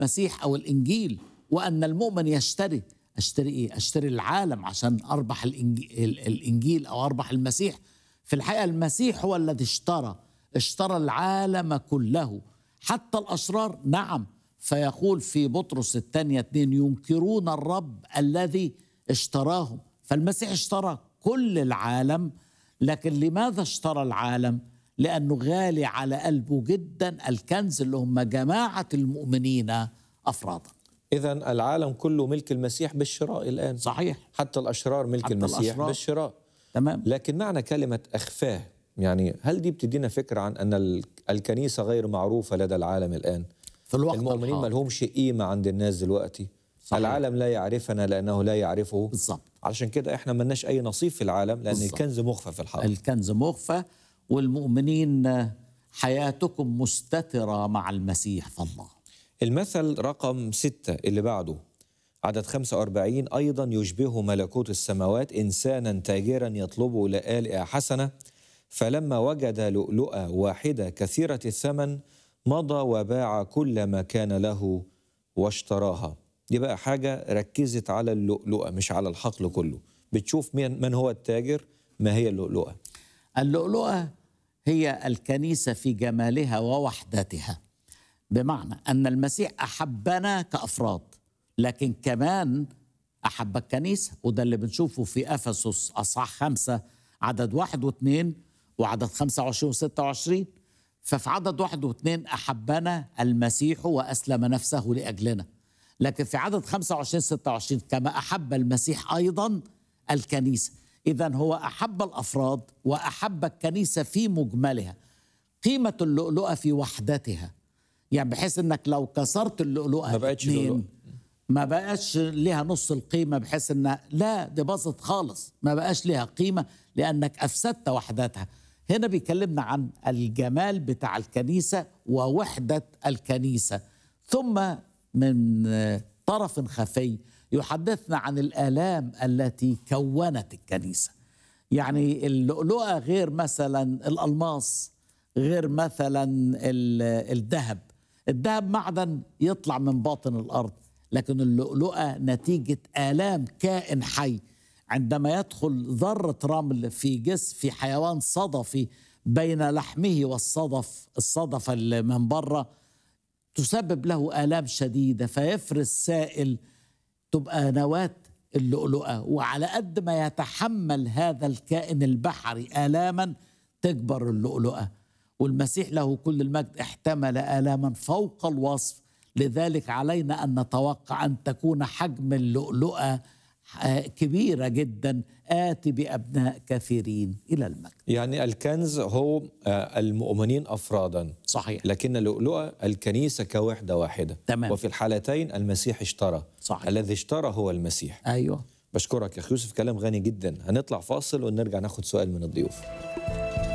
المسيح او الانجيل وان المؤمن يشتري اشتري ايه اشتري العالم عشان اربح الانجيل, الإنجيل او اربح المسيح في الحقيقه المسيح هو الذي اشترى اشترى العالم كله حتى الاشرار نعم فيقول في بطرس الثانيه اثنين ينكرون الرب الذي اشتراهم فالمسيح اشترى كل العالم لكن لماذا اشترى العالم لانه غالي على قلبه جدا الكنز اللي هم جماعه المؤمنين افرادا إذا العالم كله ملك المسيح بالشراء الآن صحيح حتى الأشرار ملك حتى المسيح الأشرار. بالشراء تمام لكن معنى كلمة أخفاه يعني هل دي بتدينا فكرة عن أن ال- الكنيسة غير معروفة لدى العالم الآن في الوقت المؤمنين ما الحاضر. لهمش قيمة عند الناس دلوقتي صحيح. العالم لا يعرفنا لأنه لا يعرفه بالظبط علشان كده احنا ملناش أي نصيب في العالم لأن بالظبط. الكنز مخفى في الحرب الكنز مخفى والمؤمنين حياتكم مستترة مع المسيح فالله المثل رقم ستة اللي بعده عدد 45 أيضا يشبه ملكوت السماوات إنسانا تاجرا يطلب لآلئة حسنة فلما وجد لؤلؤة واحدة كثيرة الثمن مضى وباع كل ما كان له واشتراها دي بقى حاجة ركزت على اللؤلؤة مش على الحقل كله بتشوف من, من هو التاجر ما هي اللؤلؤة اللؤلؤة هي الكنيسة في جمالها ووحدتها بمعنى أن المسيح أحبنا كأفراد لكن كمان أحب الكنيسة وده اللي بنشوفه في أفسس أصحاح خمسة عدد واحد واثنين وعدد خمسة وعشرين وستة وعشرين ففي عدد واحد واثنين أحبنا المسيح وأسلم نفسه لأجلنا لكن في عدد 25 26 كما أحب المسيح أيضا الكنيسة إذا هو أحب الأفراد وأحب الكنيسة في مجملها قيمة اللؤلؤة في وحدتها يعني بحيث انك لو كسرت اللؤلؤه ما بقتش اتنين، لؤلؤة. ما بقاش ليها نص القيمه بحيث ان لا دي باظت خالص ما بقاش ليها قيمه لانك افسدت وحدتها هنا بيكلمنا عن الجمال بتاع الكنيسه ووحده الكنيسه ثم من آه، طرف خفي يحدثنا عن الالام التي كونت الكنيسه يعني اللؤلؤه غير مثلا الالماس غير مثلا ال- الذهب الذهب معدن يطلع من باطن الارض لكن اللؤلؤه نتيجه الام كائن حي عندما يدخل ذره رمل في جسم في حيوان صدفي بين لحمه والصدف الصدف اللي من بره تسبب له الام شديده فيفرز سائل تبقى نواة اللؤلؤة وعلى قد ما يتحمل هذا الكائن البحري آلاما تكبر اللؤلؤة والمسيح له كل المجد احتمل آلاما فوق الوصف لذلك علينا أن نتوقع أن تكون حجم اللؤلؤة آه، كبيرة جدا آتي بأبناء كثيرين إلى المجد يعني الكنز هو آه، المؤمنين أفرادا صحيح لكن اللؤلؤة الكنيسة كوحدة واحدة تمام. وفي الحالتين المسيح اشترى صحيح. الذي اشترى هو المسيح أيوه بشكرك يا أخي يوسف كلام غني جدا هنطلع فاصل ونرجع ناخد سؤال من الضيوف